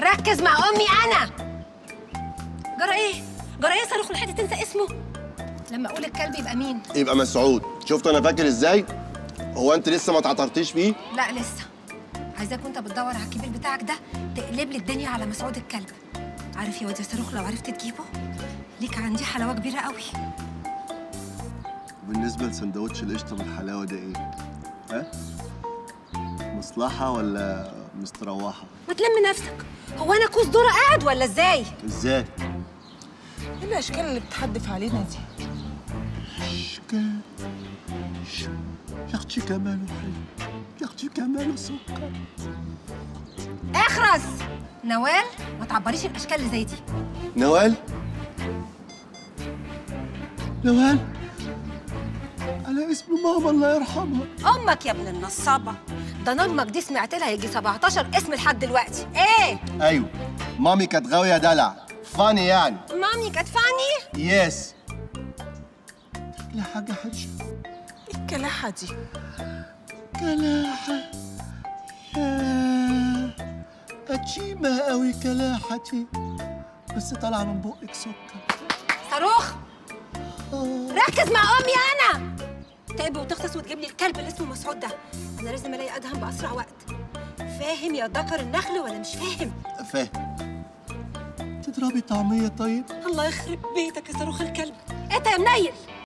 ركز مع امي انا جرى ايه جرى ايه صاروخ لحد تنسى اسمه لما اقول الكلب يبقى مين يبقى مسعود شفت انا فاكر ازاي هو انت لسه ما اتعطرتيش فيه لا لسه عايزاك وانت بتدور على الكبير بتاعك ده تقلب لي الدنيا على مسعود الكلب عارف يا واد يا صاروخ لو عرفت تجيبه ليك عندي حلاوه كبيره قوي بالنسبه لسندوتش القشطه بالحلاوه ده ايه ها مصلحه ولا مستروحه ما تلم نفسك هو انا كوز دوره قاعد ولا ازاي ازاي ايه الاشكال اللي بتحدف علينا دي اشكال يا اختي كماله حلو يا اختي كماله سكر اخرس نوال ما تعبريش الاشكال اللي زي دي نوال نوال على اسم ماما الله يرحمها امك يا ابن النصابه ده انا امك دي سمعت لها يجي 17 اسم لحد دلوقتي ايه ايوه مامي كانت غاويه دلع فاني يعني مامي كانت فاني يس لا حاجه حاجه ايه الكلاحه دي كلاحة ياه قديمة قوي كلاحتي بس طالعة من بقك سكر صاروخ آه. ركز مع امي انا تقبل وتغطس وتجيب لي الكلب اللي اسمه مسعود ده انا لازم الاقي ادهم باسرع وقت فاهم يا ذكر النخل ولا مش فاهم فاهم تضربي طعمية طيب الله يخرب بيتك يا صاروخ الكلب انت يا منيل